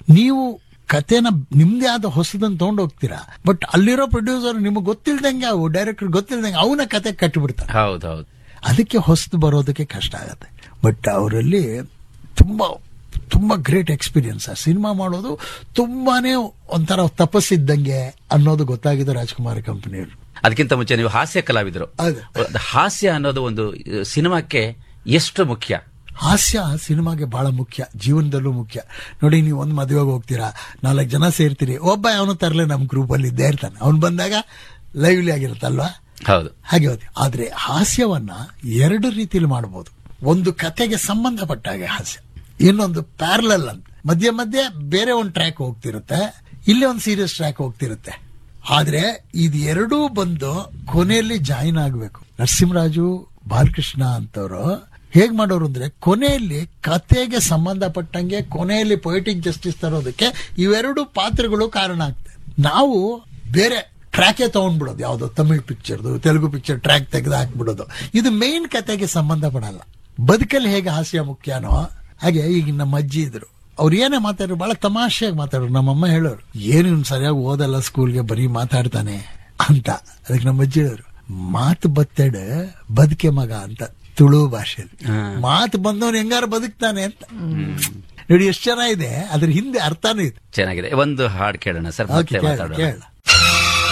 ನೀವು ಕತೆನ ನಿಮ್ದೇ ಆದ ಹೊಸದನ್ನ ತಗೊಂಡು ಹೋಗ್ತೀರಾ ಬಟ್ ಅಲ್ಲಿರೋ ಪ್ರೊಡ್ಯೂಸರ್ ನಿಮಗೆ ಗೊತ್ತಿಲ್ದಂಗೆ ಅವು ಡೈರೆಕ್ಟರ್ ಗೊತ್ತಿಲ್ದಂಗೆ ಅವನ ಕತೆ ಕಟ್ಟಿಬಿಡ್ತಾರೆ ಹೌದು ಹೌದು ಅದಕ್ಕೆ ಹೊಸದು ಬರೋದಕ್ಕೆ ಕಷ್ಟ ಆಗತ್ತೆ ಬಟ್ ಅವರಲ್ಲಿ ತುಂಬಾ ತುಂಬಾ ಗ್ರೇಟ್ ಎಕ್ಸ್ಪೀರಿಯನ್ಸ್ ಆ ಸಿನಿಮಾ ಮಾಡೋದು ತುಂಬಾನೇ ಒಂಥರ ತಪಸ್ಸಿದ್ದಂಗೆ ಅನ್ನೋದು ಗೊತ್ತಾಗಿದೆ ರಾಜ್ಕುಮಾರ್ ಕಂಪನಿಯವರು ಅದಕ್ಕಿಂತ ಮುಂಚೆ ನೀವು ಹಾಸ್ಯ ಕಲಾವಿದರು ಹೌದು. ಅದು ಹಾಸ್ಯ ಅನ್ನೋದು ಒಂದು ಅಹ್, ಸಿನಿಮಾಕ್ಕೆ ಎಷ್ಟು ಮುಖ್ಯ ಹಾಸ್ಯ ಸಿನಿಮಾಗೆ ಬಹಳ ಮುಖ್ಯ ಜೀವನದಲ್ಲೂ ಮುಖ್ಯ ನೋಡಿ ನೀವು ಒಂದು ಮದುವೆಗೆ ಹೋಗ್ತೀರಾ ನಾಲ್ಕು ಜನ ಸೇರ್ತೀರಿ ಒಬ್ಬ ಅವನು ತರಲೆ ನಮ್ಮ ಗ್ರೂಪಲ್ಲಿ ಇದ್ದೇ ಇರ್ತಾನೆ ಅವ್ನು ಬಂದಾಗ ಲೈವ್ಲಿ ಆಗಿರುತ್ತಲ್ವಾ ಹೌದು ಹಾಗೆ ಹೋದೆ ಆದ್ರೆ ಹಾಸ್ಯವನ್ನ ಎರಡು ರೀತಿಯಲ್ಲಿ ಮಾಡಬಹುದು ಒಂದು ಕತೆಗೆ ಸಂಬಂಧಪಟ್ಟ ಹಾಗೆ ಹಾಸ್ಯ ಇನ್ನೊಂದು ಪ್ಯಾರಲಲ್ ಅಂತ ಮಧ್ಯೆ ಮಧ್ಯೆ ಬೇರೆ ಒಂದು ಟ್ರ್ಯಾಕ್ ಹೋಗ್ತಿರುತ್ತೆ ಇಲ್ಲಿ ಒಂದು ಸೀರಿಯಸ್ ಟ್ರ್ಯಾಕ್ ಹೋಗ್ತಿರುತ್ತೆ ಆದ್ರೆ ಇದು ಎರಡೂ ಬಂದು ಕೊನೆಯಲ್ಲಿ ಜಾಯಿನ್ ಆಗಬೇಕು ನರಸಿಂಹರಾಜು ಬಾಲಕೃಷ್ಣ ಅಂತವರು ಹೇಗ್ ಮಾಡೋರು ಅಂದ್ರೆ ಕೊನೆಯಲ್ಲಿ ಕತೆಗೆ ಸಂಬಂಧಪಟ್ಟಂಗೆ ಕೊನೆಯಲ್ಲಿ ಪೊಯಿಟಿಕ್ ಜಸ್ಟಿಸ್ ತರೋದಕ್ಕೆ ಇವೆರಡು ಪಾತ್ರಗಳು ಕಾರಣ ಆಗ್ತದೆ ನಾವು ಬೇರೆ ಟ್ರ್ಯಾಕೇ ತಗೊಂಡ್ಬಿಡೋದು ಯಾವ್ದೋ ತಮಿಳ್ ಪಿಕ್ಚರ್ದು ತೆಲುಗು ಪಿಕ್ಚರ್ ಟ್ರ್ಯಾಕ್ ತೆಗೆದು ಹಾಕ್ಬಿಡೋದು ಇದು ಮೇನ್ ಕತೆಗೆ ಸಂಬಂಧ ಪಡಲ್ಲ ಬದುಕಲ್ಲಿ ಹೇಗೆ ಹಾಸ್ಯ ಮುಖ್ಯನೋ ಹಾಗೆ ಈಗ ನಮ್ಮ ಅಜ್ಜಿ ಇದ್ರು ಅವ್ರು ಏನೇ ಮಾತಾಡೋರು ಬಹಳ ತಮಾಷೆಯಾಗಿ ಮಾತಾಡೋರು ನಮ್ಮಮ್ಮ ಹೇಳೋರು ಏನು ಇವ್ನು ಸರಿಯಾಗಿ ಓದಲ್ಲ ಸ್ಕೂಲ್ಗೆ ಬರೀ ಮಾತಾಡ್ತಾನೆ ಅಂತ ಅದಕ್ಕೆ ನಮ್ಮ ಅಜ್ಜಿ ಹೇಳೋರು ಮಾತು ಬತ್ತಡ ಬದುಕೆ ಮಗ ಅಂತ ತುಳು ಭಾಷೆಯಲ್ಲಿ ಮಾತು ಬಂದವನು ಹೆಂಗಾರು ಬದುಕ್ತಾನೆ ಅಂತ ನೋಡಿ ಎಷ್ಟು ಚೆನ್ನಾಗಿದೆ ಅದ್ರ ಹಿಂದೆ ಅರ್ಥನೂ ಇದೆ ಚೆನ್ನಾಗಿದೆ ಒಂದು ಹಾಡು ಕೇಳೋಣ ಸರ್ ಓಕೆ ಮತ್ತೆ ಕೇಳ ಮಾತಾಡೋಣ ಕೇಳ